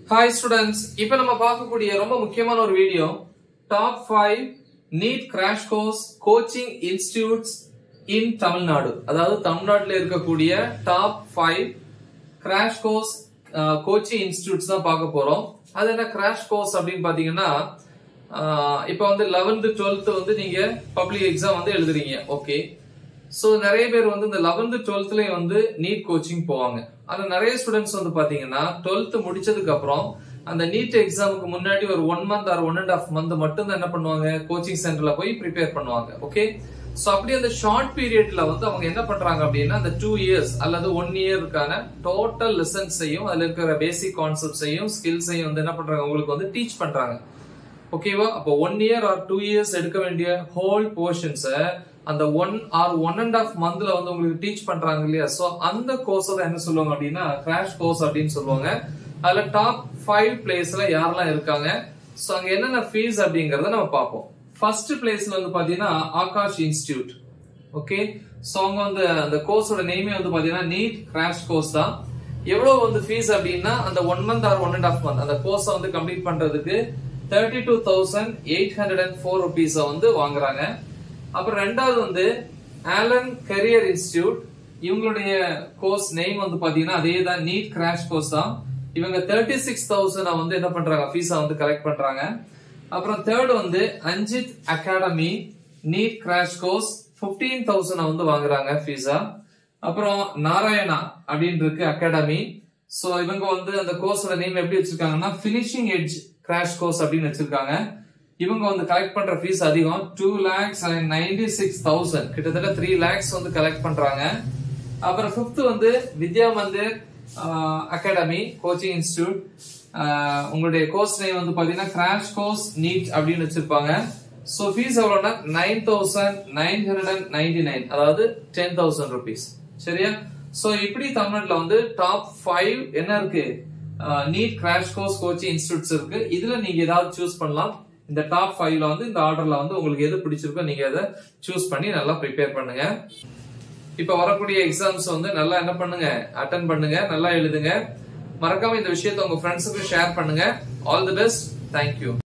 hi students இப்போ நம்ம பார்க்கக்கூடிய ரொம்ப முக்கியமான ஒரு video top five NEET crash course coaching institutes in Tamil Nadu அதாவது தமிழ்நாட்டில் இருக்கக்கூடிய top five crash course coaching institutes தான் பார்க்க போறோம் அது என்ன கிராஷ் கோர்ஸ் அப்படின்னு பாத்தீங்கன்னா இப்போ வந்து லெவன்த் டுவெல்த் வந்து நீங்க பப்ளிக் எக்ஸாம் வந்து எழுதுறீங்க ஓகே ஸோ நிறைய பேர் வந்து இந்த லெவன்த் டுவெல்த்லயும் வந்து நீட் கோச்சிங் போவாங்க ஆனா நிறைய ஸ்டூடெண்ட்ஸ் வந்து பாத்தீங்கன்னா டுவெல்த் முடிச்சதுக்கு அப்புறம் அந்த நீட் எக்ஸாமுக்கு முன்னாடி ஒரு one month or one and half month மட்டும் தான் என்ன பண்ணுவாங்க கோச்சிங் சென்டர்ல போய் ப்ரிப்பேர் பண்ணுவாங்க ஓகே ஸோ அப்படி அந்த ஷார்ட் பீரியட்ல வந்து அவங்க என்ன பண்றாங்க அப்படின்னா அந்த டூ இயர்ஸ் அல்லது ஒன் இயருக்கான டோட்டல் லெசன்ஸையும் அதுல இருக்கிற பேசிக் கான்செப்ட்ஸையும் ஸ்கில்ஸையும் வந்து என்ன பண்றாங்க உங்களுக்கு வந்து டீச் பண்றாங்க ஓகேவா அப்போ one year or two years எடுக்க வேண்டிய ஹோல் போர்ஷன்ஸை அந்த one or one and half மந்த்ல வந்து உங்களுக்கு டீச் பண்றாங்க இல்லையா சோ அந்த கோர்ஸ் தான் என்ன சொல்லுவாங்க அப்படின்னா கிராஷ் கோர்ஸ் அப்படின்னு சொல்லுவாங்க அதுல டாப் ஃபைவ் பிளேஸ்ல யாரெல்லாம் இருக்காங்க சோ அங்க என்னென்ன ஃபீஸ் அப்படிங்கறத நம்ம பார்ப்போம் ஃபர்ஸ்ட் பிளேஸ்ல வந்து பாத்தீங்கன்னா ஆகாஷ் இன்ஸ்டிடியூட் ஓகே சோ அவங்க வந்து அந்த கோர்ஸோட நேமே வந்து பாத்தீங்கன்னா நீட் கிராஷ் கோர்ஸ் தான் எவ்வளவு வந்து ஃபீஸ் அப்படின்னா அந்த one month or one and half month அந்த கோர்ஸை வந்து கம்ப்ளீட் பண்றதுக்கு thirty two thousand eight hundred and four ருபீஸை வந்து வாங்குறாங்க அப்புறம் ரெண்டாவது வந்து ஆலன் கரியர் இன்ஸ்டிடியூட் இவங்களுடைய கோர்ஸ் நேம் வந்து பாத்தீங்கன்னா அதே தான் நீட் கிராஷ் கோர்ஸ் தான் இவங்க தேர்ட்டி சிக்ஸ் தௌசண்ட் வந்து என்ன பண்றாங்க ஃபீஸா வந்து கலெக்ட் பண்றாங்க அப்புறம் தேர்ட் வந்து Anjith academy NEET crash course fifteen thousand வந்து வாங்குறாங்க ஃபீஸா அப்புறம் நாராயணா அப்படின்னு இருக்கு அகாடமி சோ இவங்க வந்து அந்த கோர்ஸோட நேம் எப்படி வச்சிருக்காங்கன்னா பினிஷிங் எட்ஜ் கிராஷ் கோர்ஸ் அப்படின்னு வச்சிருக்காங்க இவங்க வந்து கலெக்ட் பண்ற ஃபீஸ் அதிகம் two lakhs and ninety six thousand கிட்டத்தட்ட த்ரீ லேக்ஸ் வந்து கலெக்ட் பண்றாங்க அப்புறம் ஃபிஃப்த் வந்து Vidya Mandir academy coaching institute உங்களுடைய கோர்ஸ் நேம் வந்து பாத்தீங்கன்னா கிராஷ் கோர்ஸ் நீட் அப்படின்னு வச்சிருப்பாங்க ஸோ ஃபீஸ் எவ்வளோனா nine thousand nine hundred and ninety nine அதாவது டென் தௌசண்ட் ருபீஸ் சரியா ஸோ இப்படி தமிழ்நாட்டில் வந்து டாப் ஃபைவ் என்ன இருக்கு NEET crash course coaching institutes இருக்கு இதுல நீங்க ஏதாவது சூஸ் பண்ணலாம் இந்த டாப் ஃபைவ்ல வந்து இந்த ஆர்டர்ல வந்து உங்களுக்கு எது பிடிச்சிருக்கோ நீங்க அதை சூஸ் பண்ணி நல்லா ப்ரிப்பேர் பண்ணுங்க இப்ப வரக்கூடிய எக்ஸாம்ஸ் வந்து நல்லா என்ன பண்ணுங்க அட்டன் பண்ணுங்க நல்லா எழுதுங்க மறக்காம இந்த விஷயத்த உங்க ஃப்ரெண்ட்ஸுக்கு ஷேர் பண்ணுங்க ஆல் தி பெஸ்ட் தேங்க்யூ